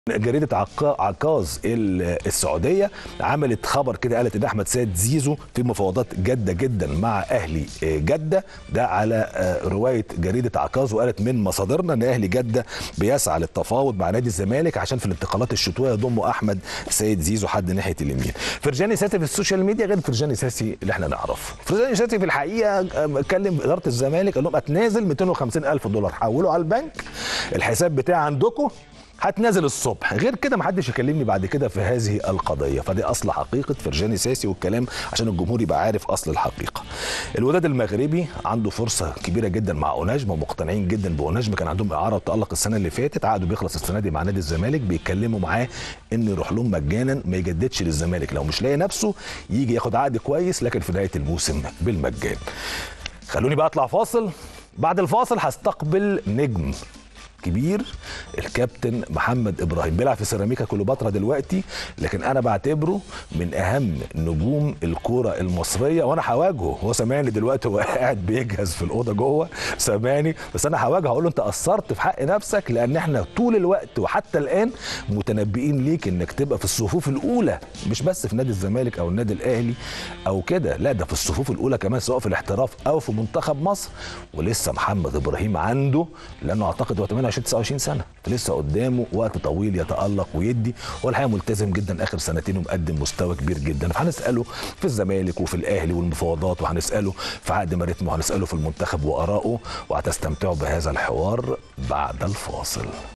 جريده عكا- عكاظ ال- السعوديه عملت خبر كده قالت ان احمد سيد زيزو في مفاوضات جاده جدا مع اهلي آه، جده ده على آه، روايه جريده عكاظ وقالت من مصادرنا ان اهلي جده بيسعى للتفاوض مع نادي الزمالك عشان في الانتقالات الشتويه يضموا احمد سيد زيزو حد ناحيه اليمين فرجاني ساسي في السوشيال ميديا غير فرجاني ساسي اللي احنا نعرفه فرجاني ساسي في الحقيقه آه، كلم اداره الزمالك قال لهم اتنازل 250 الف دولار حولوا على البنك الحساب بتاعي عندكم هتنازل الصبح غير كده محدش يكلمني بعد كده في هذه القضيه فدي اصل حقيقه فرجاني ساسي والكلام عشان الجمهور يبقى عارف اصل الحقيقه الوداد المغربي عنده فرصه كبيره جدا مع اوناجما ومقتنعين جدا باوناجما كان عندهم اعاره وتالق السنه اللي فاتت عقده بيخلص السنه دي مع نادي الزمالك بيتكلموا معاه انه يروح لهم مجانا ما يجددش للزمالك لو مش لاقي نفسه يجي ياخد عقد كويس لكن في نهايه الموسم بالمجان خلوني بقى اطلع فاصل بعد الفاصل هستقبل نجم كبير الكابتن محمد ابراهيم بيلعب في سيراميكا كليوباترا دلوقتي لكن انا بعتبره من اهم نجوم الكوره المصريه وانا هواجهه هو سامعني دلوقتي هو قاعد بيجهز في الاوضه جوه سامعني بس انا هواجهه هقول له انت قصرت في حق نفسك لان احنا طول الوقت وحتى الان متنبئين ليك انك تبقى في الصفوف الاولى مش بس في نادي الزمالك او النادي الاهلي او كده لا ده في الصفوف الاولى كمان سواء في الاحتراف او في منتخب مصر ولسه محمد ابراهيم عنده لانه اعتقد هو 28 29 سنه فلسه قدامه وقت طويل يتالق ويدي هو الحقيقه ملتزم جدا اخر سنتين ومقدم مستوى كبير جدا فهنساله في الزمالك وفي الاهلي والمفاوضات وهنساله في عقد مريتم وهنساله في المنتخب وارائه وهتستمتعوا بهذا الحوار بعد الفاصل